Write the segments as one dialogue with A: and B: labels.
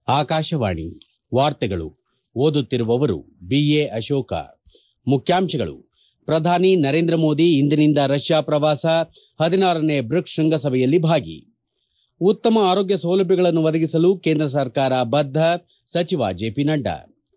A: ಆಕಾಶವಾಣಿ ವಾರ್ತೆಗಳು ಓದುತ್ತಿರುವವರು ಬಿಎ ಅಶೋಕ ಮುಖ್ಯಾಂಶಗಳು ಪ್ರಧಾನಿ ನರೇಂದ್ರ ಮೋದಿ ಇಂದಿನಿಂದ ರಷ್ಯಾ ಪ್ರವಾಸ ಹದಿನಾರನೇ ಬ್ರಿಕ್ಸ್ ಶೃಂಗಸಭೆಯಲ್ಲಿ ಭಾಗಿ ಉತ್ತಮ ಆರೋಗ್ಯ ಸೌಲಭ್ಯಗಳನ್ನು ಒದಗಿಸಲು ಕೇಂದ್ರ ಸರ್ಕಾರ ಬದ್ದ ಸಚಿವ ಜೆಪಿ ನಡ್ಡಾ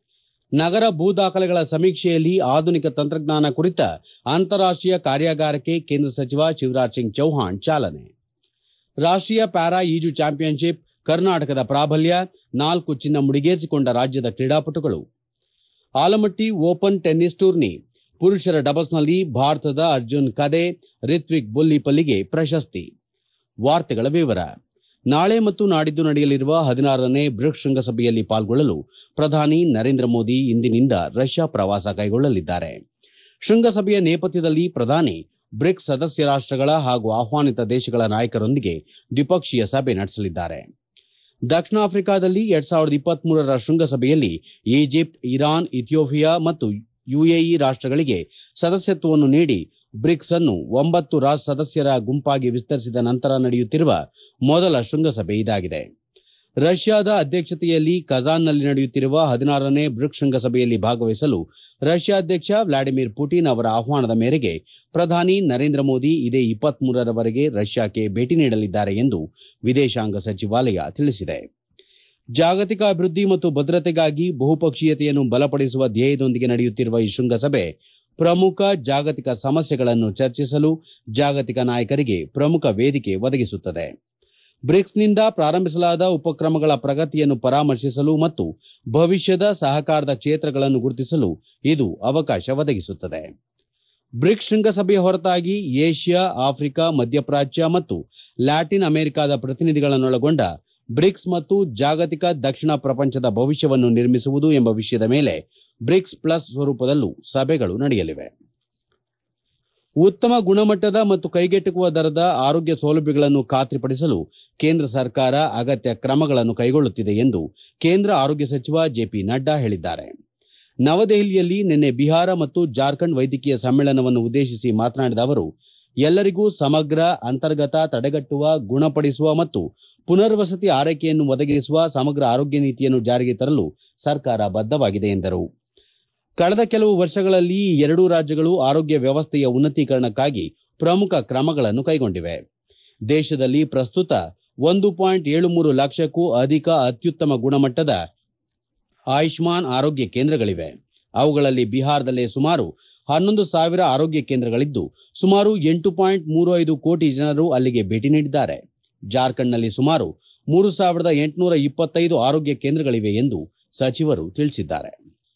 A: ನಗರ ಭೂ ದಾಖಲೆಗಳ ಸಮೀಕ್ಷೆಯಲ್ಲಿ ಆಧುನಿಕ ತಂತ್ರಜ್ಞಾನ ಕುರಿತ ಅಂತಾರಾಷ್ಟೀಯ ಕಾರ್ಯಾಗಾರಕ್ಕೆ ಕೇಂದ್ರ ಸಚಿವ ಶಿವರಾಜ್ ಸಿಂಗ್ ಚೌಹಾಣ್ ಚಾಲನೆ ರಾಷ್ಟೀಯ ಪ್ಯಾರಾ ಈಜು ಚಾಂಪಿಯನ್ಶಿಪ್ ಕರ್ನಾಟಕದ ಪ್ರಾಬಲ್ಯ ನಾಲ್ಕು ಚಿನ್ನ ಮುಡಿಗೇರಿಸಿಕೊಂಡ ರಾಜ್ಯದ ಕ್ರೀಡಾಪಟುಗಳು ಆಲಮಟ್ಟಿ ಓಪನ್ ಟೆನ್ನಿಸ್ ಟೂರ್ನಿ ಪುರುಷರ ಡಬಲ್ಸ್ನಲ್ಲಿ ಭಾರತದ ಅರ್ಜುನ್ ಖದೆ ರಿತ್ವಿಕ್ ಬೊಲ್ಲಿಪಲ್ಲಿಗೆ ಪ್ರಶಸ್ತಿ ವಾರ್ತೆಗಳ ವಿವರ ನಾಳೆ ಮತ್ತು ನಾಡಿದ್ದು ನಡೆಯಲಿರುವ ಹದಿನಾರನೇ ಬ್ರಿಕ್ಸ್ ಶೃಂಗಸಭೆಯಲ್ಲಿ ಪಾಲ್ಗೊಳ್ಳಲು ಪ್ರಧಾನಿ ನರೇಂದ್ರ ಮೋದಿ ಇಂದಿನಿಂದ ರಷ್ಯಾ ಪ್ರವಾಸ ಕೈಗೊಳ್ಳಲಿದ್ದಾರೆ ಶೃಂಗಸಭೆಯ ನೇಪಥ್ಯದಲ್ಲಿ ಪ್ರಧಾನಿ ಬ್ರಿಕ್ಸ್ ಸದಸ್ಯ ರಾಷ್ಟಗಳ ಹಾಗೂ ಆಹ್ವಾನಿತ ದೇಶಗಳ ನಾಯಕರೊಂದಿಗೆ ದ್ವಿಪಕ್ಷೀಯ ಸಭೆ ನಡೆಸಲಿದ್ದಾರೆ ದಕ್ಷಿಣ ಆಫ್ರಿಕಾದಲ್ಲಿ ಎರಡ್ ಸಾವಿರದ ಇಪ್ಪತ್ಮೂರರ ಶೃಂಗಸಭೆಯಲ್ಲಿ ಈಜಿಪ್ಟ್ ಇರಾನ್ ಇಥಿಯೋಪಿಯಾ ಮತ್ತು ಯುಎಇ ರಾಷ್ಟಗಳಿಗೆ ಸದಸ್ಯತ್ವವನ್ನು ನೀಡಿ ಬ್ರಿಕ್ಸ್ ಅನ್ನು ಒಂಬತ್ತು ಸದಸ್ಯರ ಗುಂಪಾಗಿ ವಿಸ್ತರಿಸಿದ ನಂತರ ನಡೆಯುತ್ತಿರುವ ಮೊದಲ ಶೃಂಗಸಭೆ ಇದಾಗಿದೆ ರಷ್ಯಾದ ಅಧ್ಯಕ್ಷತೆಯಲ್ಲಿ ಕಜಾನ್ನಲ್ಲಿ ನಡೆಯುತ್ತಿರುವ ಹದಿನಾರನೇ ಬ್ರಿಕ್ಸ್ ಶೃಂಗಸಭೆಯಲ್ಲಿ ಭಾಗವಹಿಸಲು ರಷ್ಯಾ ಅಧ್ಯಕ್ಷ ವ್ಲಾಡಿಮಿರ್ ಪುಟಿನ್ ಅವರ ಆಹ್ವಾನದ ಮೇರೆಗೆ ಪ್ರಧಾನಿ ನರೇಂದ್ರ ಮೋದಿ ಇದೇ ಇಪ್ಪತ್ಮೂರರವರೆಗೆ ರಷ್ಯಾಕ್ಕೆ ಭೇಟಿ ನೀಡಲಿದ್ದಾರೆ ಎಂದು ವಿದೇಶಾಂಗ ಸಚಿವಾಲಯ ತಿಳಿಸಿದೆ ಜಾಗತಿಕ ಅಭಿವೃದ್ಧಿ ಮತ್ತು ಭದ್ರತೆಗಾಗಿ ಬಹುಪಕ್ಷೀಯತೆಯನ್ನು ಬಲಪಡಿಸುವ ಧ್ಯೇಯದೊಂದಿಗೆ ನಡೆಯುತ್ತಿರುವ ಈ ಶೃಂಗಸಭೆ ಪ್ರಮುಖ ಜಾಗತಿಕ ಸಮಸ್ಯೆಗಳನ್ನು ಚರ್ಚಿಸಲು ಜಾಗತಿಕ ನಾಯಕರಿಗೆ ಪ್ರಮುಖ ವೇದಿಕೆ ಒದಗಿಸುತ್ತದೆ ಬ್ರಿಕ್ಸ್ನಿಂದ ಪ್ರಾರಂಭಿಸಲಾದ ಉಪಕ್ರಮಗಳ ಪ್ರಗತಿಯನ್ನು ಪರಾಮರ್ಶಿಸಲು ಮತ್ತು ಭವಿಷ್ಯದ ಸಹಕಾರದ ಕ್ಷೇತ್ರಗಳನ್ನು ಗುರುತಿಸಲು ಇದು ಅವಕಾಶ ಒದಗಿಸುತ್ತದೆ ಬ್ರಿಕ್ಸ್ ಶೃಂಗಸಭೆಯ ಹೊರತಾಗಿ ಏಷ್ಯಾ ಆಫ್ರಿಕಾ ಮಧ್ಯಪ್ರಾಚ್ಯ ಮತ್ತು ಲ್ಯಾಟಿನ್ ಅಮೆರಿಕಾದ ಪ್ರತಿನಿಧಿಗಳನ್ನೊಳಗೊಂಡ ಬ್ರಿಕ್ಸ್ ಮತ್ತು ಜಾಗತಿಕ ದಕ್ಷಿಣ ಪ್ರಪಂಚದ ಭವಿಷ್ಯವನ್ನು ನಿರ್ಮಿಸುವುದು ಎಂಬ ವಿಷಯದ ಮೇಲೆ ಬ್ರಿಕ್ಸ್ ಪ್ಲಸ್ ಸ್ವರೂಪದಲ್ಲೂ ಸಭೆಗಳು ನಡೆಯಲಿವೆ ಉತ್ತಮ ಗುಣಮಟ್ಟದ ಮತ್ತು ಕೈಗೆಟುಕುವ ದರದ ಆರೋಗ್ಯ ಸೌಲಭ್ಯಗಳನ್ನು ಖಾತ್ರಿಪಡಿಸಲು ಕೇಂದ್ರ ಸರ್ಕಾರ ಅಗತ್ಯ ಕ್ರಮಗಳನ್ನು ಕೈಗೊಳ್ಳುತ್ತಿದೆ ಎಂದು ಕೇಂದ್ರ ಆರೋಗ್ಯ ಸಚಿವ ಜೆಪಿ ನಡ್ಡಾ ಹೇಳಿದ್ದಾರೆ ನವದೆಹಲಿಯಲ್ಲಿ ನಿನ್ನೆ ಬಿಹಾರ ಮತ್ತು ಜಾರ್ಖಂಡ್ ವೈದ್ಯಕೀಯ ಸಮ್ಮೇಳನವನ್ನು ಉದ್ದೇಶಿಸಿ ಮಾತನಾಡಿದ ಅವರು ಎಲ್ಲರಿಗೂ ಸಮಗ್ರ ಅಂತರ್ಗತ ತಡೆಗಟ್ಟುವ ಗುಣಪಡಿಸುವ ಮತ್ತು ಪುನರ್ವಸತಿ ಆರೈಕೆಯನ್ನು ಒದಗಿಸುವ ಸಮಗ್ರ ಆರೋಗ್ಯ ನೀತಿಯನ್ನು ಜಾರಿಗೆ ತರಲು ಸರ್ಕಾರ ಬದ್ದವಾಗಿದೆ ಎಂದರು ಕಳೆದ ಕೆಲವು ವರ್ಷಗಳಲ್ಲಿ ಈ ಎರಡೂ ರಾಜ್ಯಗಳು ಆರೋಗ್ಯ ವ್ಯವಸ್ಥೆಯ ಉನ್ನತೀಕರಣಕ್ಕಾಗಿ ಪ್ರಮುಖ ಕ್ರಮಗಳನ್ನು ಕೈಗೊಂಡಿವೆ ದೇಶದಲ್ಲಿ ಪ್ರಸ್ತುತ ಒಂದು ಪಾಯಿಂಟ್ ಏಳು ಮೂರು ಲಕ್ಷಕ್ಕೂ ಅಧಿಕ ಅತ್ಯುತ್ತಮ ಗುಣಮಟ್ಟದ ಆಯುಷ್ಮಾನ್ ಆರೋಗ್ಯ ಕೇಂದ್ರಗಳಿವೆ ಅವುಗಳಲ್ಲಿ ಬಿಹಾರದಲ್ಲೇ ಸುಮಾರು ಹನ್ನೊಂದು ಸಾವಿರ ಆರೋಗ್ಯ ಕೇಂದ್ರಗಳಿದ್ದು ಸುಮಾರು ಎಂಟು ಪಾಯಿಂಟ್ ಮೂರು ಐದು ಕೋಟಿ ಜನರು ಅಲ್ಲಿಗೆ ಭೇಟಿ ನೀಡಿದ್ದಾರೆ ಜಾರ್ಖಂಡ್ನಲ್ಲಿ ಸುಮಾರು ಮೂರು ಸಾವಿರದ ಎಂಟುನೂರ ಇಪ್ಪತ್ತೈದು ಆರೋಗ್ಯ ಕೇಂದ್ರಗಳಿವೆ ಎಂದು ಸಚಿವರು ತಿಳಿಸಿದ್ದಾರೆ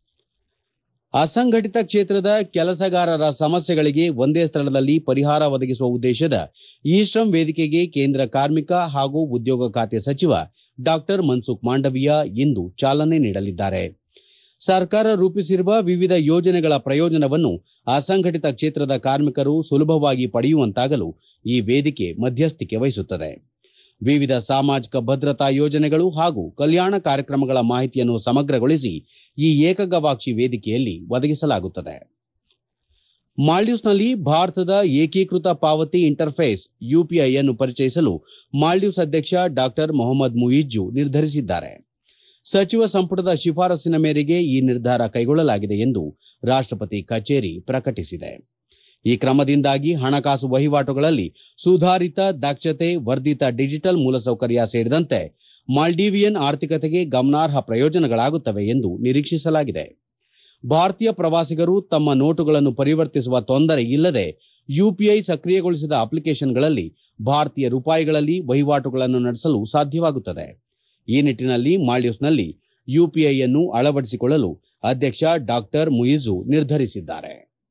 A: ಅಸಂಘಟಿತ ಕ್ಷೇತ್ರದ ಕೆಲಸಗಾರರ ಸಮಸ್ಯೆಗಳಿಗೆ ಒಂದೇ ಸ್ಥಳದಲ್ಲಿ ಪರಿಹಾರ ಒದಗಿಸುವ ಉದ್ದೇಶದ ಇ ಶ್ರಮ್ ವೇದಿಕೆಗೆ ಕೇಂದ್ರ ಕಾರ್ಮಿಕ ಹಾಗೂ ಉದ್ಯೋಗ ಖಾತೆ ಸಚಿವ ಡಾ ಮನ್ಸುಖ್ ಮಾಂಡವೀಯ ಇಂದು ಚಾಲನೆ ನೀಡಲಿದ್ದಾರೆ ಸರ್ಕಾರ ರೂಪಿಸಿರುವ ವಿವಿಧ ಯೋಜನೆಗಳ ಪ್ರಯೋಜನವನ್ನು ಅಸಂಘಟಿತ ಕ್ಷೇತ್ರದ ಕಾರ್ಮಿಕರು ಸುಲಭವಾಗಿ ಪಡೆಯುವಂತಾಗಲು ಈ ವೇದಿಕೆ ಮಧ್ಯಸ್ಥಿಕೆ ವಹಿಸುತ್ತದೆ ವಿವಿಧ ಸಾಮಾಜಿಕ ಭದ್ರತಾ ಯೋಜನೆಗಳು ಹಾಗೂ ಕಲ್ಯಾಣ ಕಾರ್ಯಕ್ರಮಗಳ ಮಾಹಿತಿಯನ್ನು ಸಮಗ್ರಗೊಳಿಸಿ ಈ ಏಕಗವಾಕ್ಷಿ ವೇದಿಕೆಯಲ್ಲಿ ಒದಗಿಸಲಾಗುತ್ತದೆ ಮಾಲ್ಡೀವ್ಸ್ನಲ್ಲಿ ಭಾರತದ ಏಕೀಕೃತ ಪಾವತಿ ಇಂಟರ್ಫೇಸ್ ಯುಪಿಐ ಅನ್ನು ಪರಿಚಯಿಸಲು ಮಾಲ್ಡೀವ್ಸ್ ಅಧ್ಯಕ್ಷ ಡಾ ಮೊಹಮ್ಮದ್ ಮುಯಿಜ್ಜು ನಿರ್ಧರಿಸಿದ್ದಾರೆ ಸಚಿವ ಸಂಪುಟದ ಶಿಫಾರಸ್ಸಿನ ಮೇರೆಗೆ ಈ ನಿರ್ಧಾರ ಕೈಗೊಳ್ಳಲಾಗಿದೆ ಎಂದು ರಾಷ್ಟಪತಿ ಕಚೇರಿ ಪ್ರಕಟಿಸಿದೆ ಈ ಕ್ರಮದಿಂದಾಗಿ ಹಣಕಾಸು ವಹಿವಾಟುಗಳಲ್ಲಿ ಸುಧಾರಿತ ದಕ್ಷತೆ ವರ್ಧಿತ ಡಿಜಿಟಲ್ ಮೂಲಸೌಕರ್ಯ ಸೇರಿದಂತೆ ಮಾಲ್ಡೀವಿಯನ್ ಆರ್ಥಿಕತೆಗೆ ಗಮನಾರ್ಹ ಪ್ರಯೋಜನಗಳಾಗುತ್ತವೆ ಎಂದು ನಿರೀಕ್ಷಿಸಲಾಗಿದೆ ಭಾರತೀಯ ಪ್ರವಾಸಿಗರು ತಮ್ಮ ನೋಟುಗಳನ್ನು ಪರಿವರ್ತಿಸುವ ತೊಂದರೆ ಇಲ್ಲದೆ ಯುಪಿಐ ಸಕ್ರಿಯಗೊಳಿಸಿದ ಅಪ್ಲಿಕೇಶನ್ಗಳಲ್ಲಿ ಭಾರತೀಯ ರೂಪಾಯಿಗಳಲ್ಲಿ ವಹಿವಾಟುಗಳನ್ನು ನಡೆಸಲು ಸಾಧ್ಯವಾಗುತ್ತದೆ ಈ ನಿಟ್ಟಿನಲ್ಲಿ ಮಾಲ್ಡೀವ್ಸ್ನಲ್ಲಿ ಯುಪಿಐ ಅನ್ನು ಅಳವಡಿಸಿಕೊಳ್ಳಲು ಅಧ್ಯಕ್ಷ ಡಾ ಮುಯಿಜು ನಿರ್ಧರಿಸಿದ್ದಾರೆ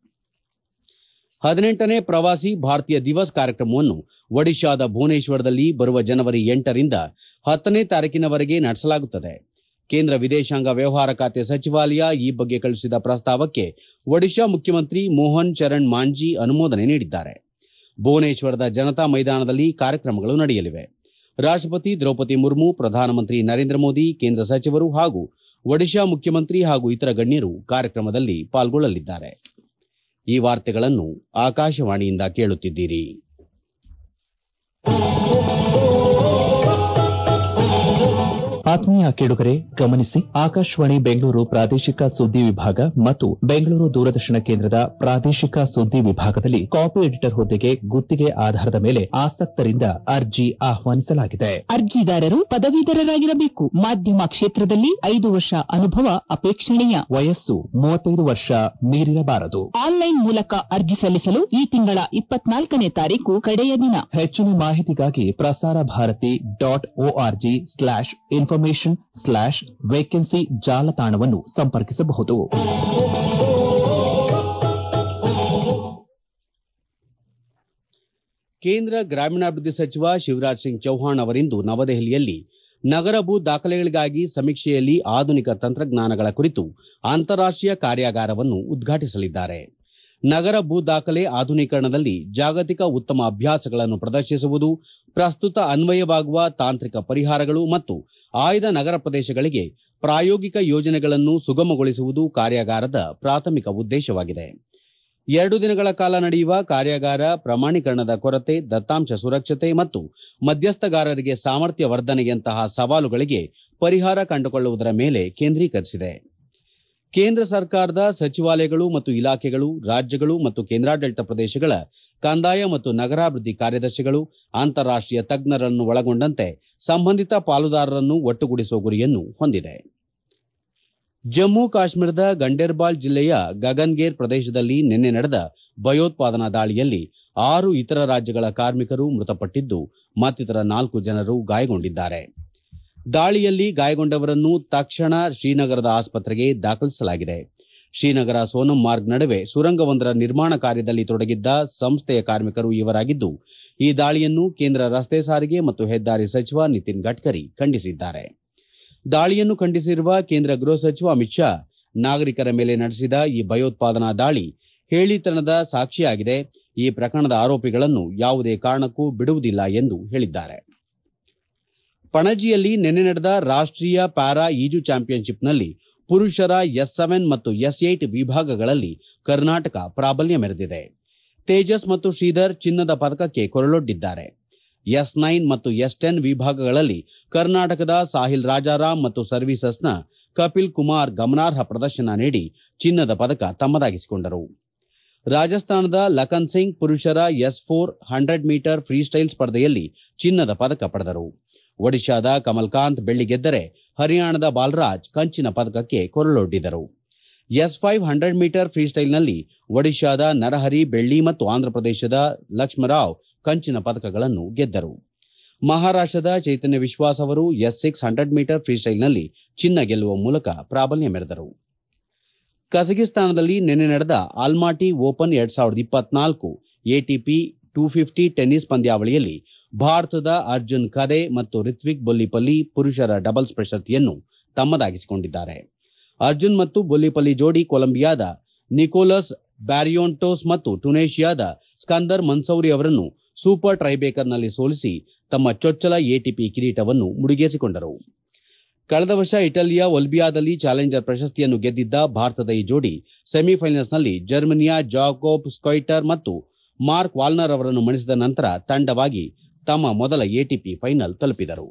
A: ಹದಿನೆಂಟನೇ ಪ್ರವಾಸಿ ಭಾರತೀಯ ದಿವಸ್ ಕಾರ್ಯಕ್ರಮವನ್ನು ಒಡಿಶಾದ ಭುವನೇಶ್ವರದಲ್ಲಿ ಬರುವ ಜನವರಿ ಎಂಟರಿಂದ ಹತ್ತನೇ ತಾರೀಕಿನವರೆಗೆ ನಡೆಸಲಾಗುತ್ತದೆ ಕೇಂದ್ರ ವಿದೇಶಾಂಗ ವ್ಯವಹಾರ ಖಾತೆ ಸಚಿವಾಲಯ ಈ ಬಗ್ಗೆ ಕಳುಹಿಸಿದ ಪ್ರಸ್ತಾವಕ್ಕೆ ಒಡಿಶಾ ಮುಖ್ಯಮಂತ್ರಿ ಮೋಹನ್ ಚರಣ್ ಮಾಂಜಿ ಅನುಮೋದನೆ ನೀಡಿದ್ದಾರೆ ಭುವನೇಶ್ವರದ ಜನತಾ ಮೈದಾನದಲ್ಲಿ ಕಾರ್ಯಕ್ರಮಗಳು ನಡೆಯಲಿವೆ ರಾಷ್ಟಪತಿ ದ್ರೌಪದಿ ಮುರ್ಮು ಪ್ರಧಾನಮಂತ್ರಿ ನರೇಂದ್ರ ಮೋದಿ ಕೇಂದ್ರ ಸಚಿವರು ಹಾಗೂ ಒಡಿಶಾ ಮುಖ್ಯಮಂತ್ರಿ ಹಾಗೂ ಇತರ ಗಣ್ಯರು ಕಾರ್ಯಕ್ರಮದಲ್ಲಿ ಪಾಲ್ಗೊಳ್ಳಲಿದ್ದಾರೆ ಈ ವಾರ್ತೆಗಳನ್ನು ಆಕಾಶವಾಣಿಯಿಂದ ಕೇಳುತ್ತಿದ್ದೀರಿ
B: ಆತ್ಮೀಯ ಕೇಳುಗರೆ ಗಮನಿಸಿ ಆಕಾಶವಾಣಿ ಬೆಂಗಳೂರು ಪ್ರಾದೇಶಿಕ ಸುದ್ದಿ ವಿಭಾಗ ಮತ್ತು ಬೆಂಗಳೂರು ದೂರದರ್ಶನ ಕೇಂದ್ರದ ಪ್ರಾದೇಶಿಕ ಸುದ್ದಿ ವಿಭಾಗದಲ್ಲಿ ಕಾಪಿ ಎಡಿಟರ್ ಹುದ್ದೆಗೆ ಗುತ್ತಿಗೆ ಆಧಾರದ ಮೇಲೆ ಆಸಕ್ತರಿಂದ ಅರ್ಜಿ ಆಹ್ವಾನಿಸಲಾಗಿದೆ
C: ಅರ್ಜಿದಾರರು ಪದವೀಧರರಾಗಿರಬೇಕು ಮಾಧ್ಯಮ ಕ್ಷೇತ್ರದಲ್ಲಿ ಐದು ವರ್ಷ ಅನುಭವ ಅಪೇಕ್ಷಣೀಯ
B: ವಯಸ್ಸು ಮೂವತ್ತೈದು ವರ್ಷ ಮೀರಿರಬಾರದು
C: ಆನ್ಲೈನ್ ಮೂಲಕ ಅರ್ಜಿ ಸಲ್ಲಿಸಲು ಈ ತಿಂಗಳ ಇಪ್ಪತ್ನಾಲ್ಕನೇ ತಾರೀಕು ಕಡೆಯ ದಿನ
B: ಹೆಚ್ಚಿನ ಮಾಹಿತಿಗಾಗಿ Prasar Bharati dot ORG slash information slash vacancy ಜಾಲತಾಣವನ್ನು ಸಂಪರ್ಕಿಸಬಹುದು
A: ಕೇಂದ್ರ ಗ್ರಾಮೀಣಾಭಿವೃದ್ಧಿ ಸಚಿವ ಶಿವರಾಜ್ ಸಿಂಗ್ ಚೌಹಾಣ್ ಅವರಿಂದು ನವದೆಹಲಿಯಲ್ಲಿ ನಗರ ಭೂ ದಾಖಲೆಗಳಿಗಾಗಿ ಸಮೀಕ್ಷೆಯಲ್ಲಿ ಆಧುನಿಕ ತಂತ್ರಜ್ಞಾನಗಳ ಕುರಿತು ಅಂತಾರಾಷ್ಟೀಯ ಕಾರ್ಯಾಗಾರವನ್ನು ಉದ್ಘಾಟಿಸಲಿದ್ದಾರೆ ನಗರ ಭೂ ದಾಖಲೆ ಆಧುನೀಕರಣದಲ್ಲಿ ಜಾಗತಿಕ ಉತ್ತಮ ಅಭ್ಯಾಸಗಳನ್ನು ಪ್ರದರ್ಶಿಸುವುದು ಪ್ರಸ್ತುತ ಅನ್ವಯವಾಗುವ ತಾಂತ್ರಿಕ ಪರಿಹಾರಗಳು ಮತ್ತು ಆಯ್ದ ನಗರ ಪ್ರದೇಶಗಳಿಗೆ ಪ್ರಾಯೋಗಿಕ ಯೋಜನೆಗಳನ್ನು ಸುಗಮಗೊಳಿಸುವುದು ಕಾರ್ಯಾಗಾರದ ಪ್ರಾಥಮಿಕ ಉದ್ದೇಶವಾಗಿದೆ ಎರಡು ದಿನಗಳ ಕಾಲ ನಡೆಯುವ ಕಾರ್ಯಾಗಾರ ಪ್ರಮಾಣೀಕರಣದ ಕೊರತೆ ದತ್ತಾಂಶ ಸುರಕ್ಷತೆ ಮತ್ತು ಮಧ್ಯಸ್ಥಗಾರರಿಗೆ ಸಾಮರ್ಥ್ಯ ವರ್ಧನೆಯಂತಹ ಸವಾಲುಗಳಿಗೆ ಪರಿಹಾರ ಕಂಡುಕೊಳ್ಳುವುದರ ಮೇಲೆ ಕೇಂದ್ರೀಕರಿಸಿದೆ ಕೇಂದ್ರ ಸರ್ಕಾರದ ಸಚಿವಾಲಯಗಳು ಮತ್ತು ಇಲಾಖೆಗಳು ರಾಜ್ಯಗಳು ಮತ್ತು ಕೇಂದ್ರಾಡಳಿತ ಪ್ರದೇಶಗಳ ಕಂದಾಯ ಮತ್ತು ನಗರಾಭಿವೃದ್ಧಿ ಕಾರ್ಯದರ್ಶಿಗಳು ಅಂತಾರಾಷ್ಟೀಯ ತಜ್ಞರನ್ನು ಒಳಗೊಂಡಂತೆ ಸಂಬಂಧಿತ ಪಾಲುದಾರರನ್ನು ಒಟ್ಟುಗೂಡಿಸುವ ಗುರಿಯನ್ನು ಹೊಂದಿದೆ ಜಮ್ಮು ಕಾಶ್ಮೀರದ ಗಂಡೇರ್ಬಾಲ್ ಜಿಲ್ಲೆಯ ಗಗನ್ಗೇರ್ ಪ್ರದೇಶದಲ್ಲಿ ನಿನ್ನೆ ನಡೆದ ಭಯೋತ್ಪಾದನಾ ದಾಳಿಯಲ್ಲಿ ಆರು ಇತರ ರಾಜ್ಯಗಳ ಕಾರ್ಮಿಕರು ಮೃತಪಟ್ಟಿದ್ದು ಮತ್ತಿತರ ನಾಲ್ಕು ಜನರು ಗಾಯಗೊಂಡಿದ್ದಾರೆ ದಾಳಿಯಲ್ಲಿ ಗಾಯಗೊಂಡವರನ್ನು ತಕ್ಷಣ ಶ್ರೀನಗರದ ಆಸ್ಪತ್ರೆಗೆ ದಾಖಲಿಸಲಾಗಿದೆ ಶ್ರೀನಗರ ಸೋನಂ ಮಾರ್ಗ್ ನಡುವೆ ಸುರಂಗವೊಂದರ ನಿರ್ಮಾಣ ಕಾರ್ಯದಲ್ಲಿ ತೊಡಗಿದ್ದ ಸಂಸ್ಥೆಯ ಕಾರ್ಮಿಕರು ಇವರಾಗಿದ್ದು ಈ ದಾಳಿಯನ್ನು ಕೇಂದ್ರ ರಸ್ತೆ ಸಾರಿಗೆ ಮತ್ತು ಹೆದ್ದಾರಿ ಸಚಿವ ನಿತಿನ್ ಗಡ್ಕರಿ ಖಂಡಿಸಿದ್ದಾರೆ ದಾಳಿಯನ್ನು ಖಂಡಿಸಿರುವ ಕೇಂದ್ರ ಗೃಹ ಸಚಿವ ಅಮಿತ್ ಶಾ ನಾಗರಿಕರ ಮೇಲೆ ನಡೆಸಿದ ಈ ಭಯೋತ್ಪಾದನಾ ದಾಳಿ ಹೇಳಿತನದ ಸಾಕ್ಷಿಯಾಗಿದೆ ಈ ಪ್ರಕರಣದ ಆರೋಪಿಗಳನ್ನು ಯಾವುದೇ ಕಾರಣಕ್ಕೂ ಬಿಡುವುದಿಲ್ಲ ಎಂದು ಹೇಳಿದ್ದಾರೆ ಪಣಜಿಯಲ್ಲಿ ನಿನ್ನೆ ನಡೆದ ರಾಷ್ಟೀಯ ಪ್ಯಾರಾ ಈಜು ಚಾಂಪಿಯನ್ಶಿಪ್ನಲ್ಲಿ ಪುರುಷರ ಎಸ್ ಸೆವೆನ್ ಮತ್ತು ಎಸ್ ಏಟ್ ವಿಭಾಗಗಳಲ್ಲಿ ಕರ್ನಾಟಕ ಪ್ರಾಬಲ್ಯ ಮೆರೆದಿದೆ ತೇಜಸ್ ಮತ್ತು ಶ್ರೀಧರ್ ಚಿನ್ನದ ಪದಕಕ್ಕೆ ಕೊರಳೊಡ್ಡಿದ್ದಾರೆ ಎಸ್ ನೈನ್ ಮತ್ತು ಎಸ್ ಟೆನ್ ವಿಭಾಗಗಳಲ್ಲಿ ಕರ್ನಾಟಕದ ಸಾಹಿಲ್ ರಾಜಾರಾಮ್ ಮತ್ತು ಸರ್ವೀಸಸ್ನ ಕಪಿಲ್ ಕುಮಾರ್ ಗಮನಾರ್ಹ ಪ್ರದರ್ಶನ ನೀಡಿ ಚಿನ್ನದ ಪದಕ ತಮ್ಮದಾಗಿಸಿಕೊಂಡರು ರಾಜಸ್ಥಾನದ ಲಖನ್ ಸಿಂಗ್ ಪುರುಷರ S four hundred metre freestyle ಸ್ಪರ್ಧೆಯಲ್ಲಿ ಚಿನ್ನದ ಪದಕ ಪಡೆದರು ಒಡಿಶಾದ ಕಮಲ್ಕಾಂತ್ ಬೆಳ್ಳಿ ಗೆದ್ದರೆ ಹರಿಯಾಣದ ಬಾಲರಾಜ್ ಕಂಚಿನ ಪದಕಕ್ಕೆ ಕೊರಳೊಡ್ಡಿದರು ಎಸ್ ಫೈವ್ ಹಂಡ್ರೆಡ್ ಮೀಟರ್ ಫ್ರೀಸ್ಟೈಲ್ನಲ್ಲಿ ಒಡಿಶಾದ ನರಹರಿ ಬೆಳ್ಳಿ ಮತ್ತು ಆಂಧ್ರಪ್ರದೇಶದ ಲಕ್ಷ್ಮರಾವ್ ಕಂಚಿನ ಪದಕಗಳನ್ನು ಗೆದ್ದರು ಮಹಾರಾಷ್ಟದ ಚೈತನ್ಯ ವಿಶ್ವಾಸ್ ಅವರು ಎಸ್ ಸಿಕ್ಸ್ ಹಂಡ್ರೆಡ್ ಮೀಟರ್ ಫ್ರೀಸ್ಟೈಲ್ನಲ್ಲಿ ಚಿನ್ನ ಗೆಲ್ಲುವ ಮೂಲಕ ಪ್ರಾಬಲ್ಯ ಮೆರೆದರು ಕಜಕಿಸ್ತಾನದಲ್ಲಿ ನಿನ್ನೆ ನಡೆದ ಆಲ್ಮಾಟಿ ಓಪನ್ ಎರಡ್ ಸಾವಿರದ ಇಪ್ಪತ್ನಾಲ್ಕು ಎಟಿಪಿ ಟೂ ಫಿಫ್ಟಿ ಟೆನ್ನಿಸ್ ಪಂದ್ಯಾವಳಿಯಲ್ಲಿ ಭಾರತದ ಅರ್ಜುನ್ ಖರೆ ಮತ್ತು ರಿತ್ವಿಕ್ ಬೊಲ್ಲಿಪಲ್ಲಿ ಪುರುಷರ ಡಬಲ್ಸ್ ಪ್ರಶಸ್ತಿಯನ್ನು ತಮ್ಮದಾಗಿಸಿಕೊಂಡಿದ್ದಾರೆ ಅರ್ಜುನ್ ಮತ್ತು ಬೊಲ್ಲಿಪಲ್ಲಿ ಜೋಡಿ ಕೊಲಂಬಿಯಾದ ನಿಕೋಲಸ್ ಬ್ಯಾರಿಯೋಂಟೋಸ್ ಮತ್ತು ಟುನೇಷಿಯಾದ ಸ್ಕಂದರ್ ಮನ್ಸೌರಿ ಅವರನ್ನು ಸೂಪರ್ ಟ್ರೈಬೇಕರ್ನಲ್ಲಿ ಸೋಲಿಸಿ ತಮ್ಮ ಚೊಚ್ಚಲ ಎಟಿಪಿ ಕಿರೀಟವನ್ನು ಮುಡಿಗೇರಿಸಿಕೊಂಡರು ಕಳೆದ ವರ್ಷ ಇಟಲಿಯ ಒಲ್ಬಿಯಾದಲ್ಲಿ ಚಾಲೆಂಜರ್ ಪ್ರಶಸ್ತಿಯನ್ನು ಗೆದ್ದಿದ್ದ ಭಾರತದ ಈ ಜೋಡಿ ಸೆಮಿಫೈನಲ್ಸ್ನಲ್ಲಿ ಜರ್ಮನಿಯ ಜಾಕೋಬ್ ಸ್ಕೊಯ್ಟರ್ ಮತ್ತು ಮಾರ್ಕ್ ವಾಲ್ನರ್ ಅವರನ್ನು ಮಣಿಸಿದ ನಂತರ ತಂಡವಾಗಿ ತಮ್ಮ ಮೊದಲ ಎಟಿಪಿ ಫೈನಲ್ ತಲುಪಿದರು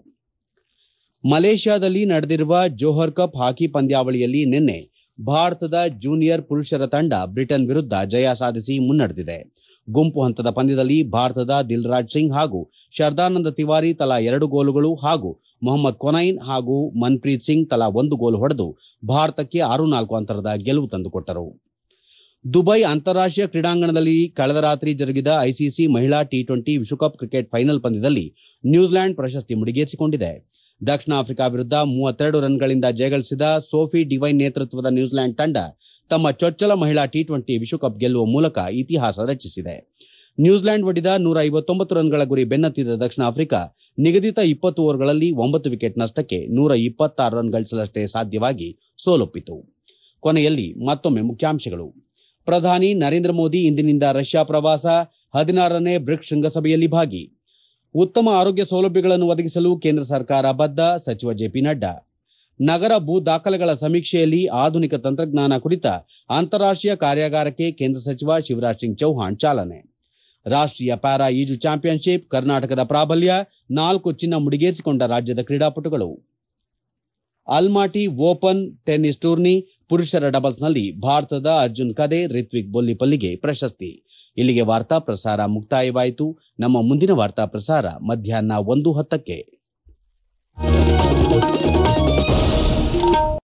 A: ಮಲೇಷ್ಯಾದಲ್ಲಿ ನಡೆದಿರುವ ಜೋಹರ್ ಕಪ್ ಹಾಕಿ ಪಂದ್ಯಾವಳಿಯಲ್ಲಿ ನಿನ್ನೆ ಭಾರತದ ಜೂನಿಯರ್ ಪುರುಷರ ತಂಡ ಬ್ರಿಟನ್ ವಿರುದ್ಧ ಜಯ ಸಾಧಿಸಿ ಮುನ್ನಡೆದಿದೆ ಗುಂಪು ಹಂತದ ಪಂದ್ಯದಲ್ಲಿ ಭಾರತದ ದಿಲ್ರಾಜ್ ಸಿಂಗ್ ಹಾಗೂ ಶರ್ದಾನಂದ ತಿವಾರಿ ತಲಾ ಎರಡು ಗೋಲುಗಳು ಹಾಗೂ ಮೊಹಮ್ಮದ್ ಕೊನೈನ್ ಹಾಗೂ ಮನ್ಪ್ರೀತ್ ಸಿಂಗ್ ತಲಾ ಒಂದು ಗೋಲು ಹೊಡೆದು ಭಾರತಕ್ಕೆ ಆರು ನಾಲ್ಕು ಅಂತರದ ಗೆಲುವು ತಂದುಕೊಟ್ಟರು ದುಬೈ ಅಂತಾರಾಷ್ಟೀಯ ಕ್ರೀಡಾಂಗಣದಲ್ಲಿ ಕಳೆದ ರಾತ್ರಿ ಜರುಗಿದ ಐಸಿಸಿ ಮಹಿಳಾ ಟಿ ಟ್ವೆಂಟಿ ವಿಶ್ವಕಪ್ ಕ್ರಿಕೆಟ್ ಫೈನಲ್ ಪಂದ್ಯದಲ್ಲಿ ನ್ಯೂಜಿಲೆಂಡ್ ಪ್ರಶಸ್ತಿ ಮುಡಿಗೇರಿಸಿಕೊಂಡಿದೆ ದಕ್ಷಿಣ ಆಫ್ರಿಕಾ ವಿರುದ್ಧ ಮೂವತ್ತೆರಡು ರನ್ಗಳಿಂದ ಜಯಗಳಿಸಿದ ಸೋಫಿ ಡಿವೈನ್ ನೇತೃತ್ವದ ನ್ಯೂಜಿಲೆಂಡ್ ತಂಡ ತಮ್ಮ ಚೊಚ್ಚಲ ಮಹಿಳಾ ಟಿ ಟ್ವೆಂಟಿ ವಿಶ್ವಕಪ್ ಗೆಲ್ಲುವ ಮೂಲಕ ಇತಿಹಾಸ ರಚಿಸಿದೆ ನ್ಯೂಜಿಲೆಂಡ್ ಒಡಿದ ನೂರ ಐವತ್ತೊಂಬತ್ತು ರನ್ಗಳ ಗುರಿ ಬೆನ್ನತ್ತಿದ ದಕ್ಷಿಣ ಆಫ್ರಿಕಾ ನಿಗದಿತ ಇಪ್ಪತ್ತು ಓವರ್ಗಳಲ್ಲಿ ಒಂಬತ್ತು ವಿಕೆಟ್ ನಷ್ಟಕ್ಕೆ ನೂರ ಇಪ್ಪತ್ತಾರು ರನ್ ಗಳಿಸಲಷ್ಟೇ ಸಾಧ್ಯವಾಗಿ ಸೋಲೊಪ್ಪಿತು ಕೊನೆಯಲ್ಲಿ ಮತ್ತೊಮ್ಮೆ ಮುಖ್ಯಾಂಶಗಳು ಪ್ರಧಾನಿ ನರೇಂದ್ರ ಮೋದಿ ಇಂದಿನಿಂದ ರಷ್ಯಾ ಪ್ರವಾಸ ಹದಿನಾರನೇ ಬ್ರಿಕ್ಸ್ ಶೃಂಗಸಭೆಯಲ್ಲಿ ಭಾಗಿ ಉತ್ತಮ ಆರೋಗ್ಯ ಸೌಲಭ್ಯಗಳನ್ನು ಒದಗಿಸಲು ಕೇಂದ್ರ ಸರ್ಕಾರ ಬದ್ಧ ಸಚಿವ ಜೆಪಿ ನಡ್ಡಾ ನಗರ ಭೂ ದಾಖಲೆಗಳ ಸಮೀಕ್ಷೆಯಲ್ಲಿ ಆಧುನಿಕ ತಂತ್ರಜ್ಞಾನ ಕುರಿತ ಅಂತಾರಾಷ್ಟೀಯ ಕಾರ್ಯಾಗಾರಕ್ಕೆ ಕೇಂದ್ರ ಸಚಿವ ಶಿವರಾಜ್ ಸಿಂಗ್ ಚೌಹಾಣ್ ಚಾಲನೆ ರಾಷ್ಟೀಯ ಪ್ಯಾರಾ ಈಜು ಚಾಂಪಿಯನ್ಶಿಪ್ ಕರ್ನಾಟಕದ ಪ್ರಾಬಲ್ಯ ನಾಲ್ಕು ಚಿನ್ನ ಮುಡಿಗೇರಿಸಿಕೊಂಡ ರಾಜ್ಯದ ಕ್ರೀಡಾಪಟುಗಳು ಅಲ್ಮಾಟಿ ಓಪನ್ ಟೆನ್ನಿಸ್ ಟೂರ್ನಿ ಪುರುಷರ ಡಬಲ್ಸ್ನಲ್ಲಿ ಭಾರತದ ಅರ್ಜುನ್ ಕದೆ ರಿತ್ವಿಕ್ ಬೊಲ್ಲಿಪಲ್ಲಿಗೆ ಪ್ರಶಸ್ತಿ ಇಲ್ಲಿಗೆ ವಾರ್ತಾ ಪ್ರಸಾರ ಮುಕ್ತಾಯವಾಯಿತು ನಮ್ಮ ಮುಂದಿನ ವಾರ್ತಾ ಪ್ರಸಾರ ಮಧ್ಯಾಹ್ನ ಒಂದು ಹತ್ತಕ್ಕೆ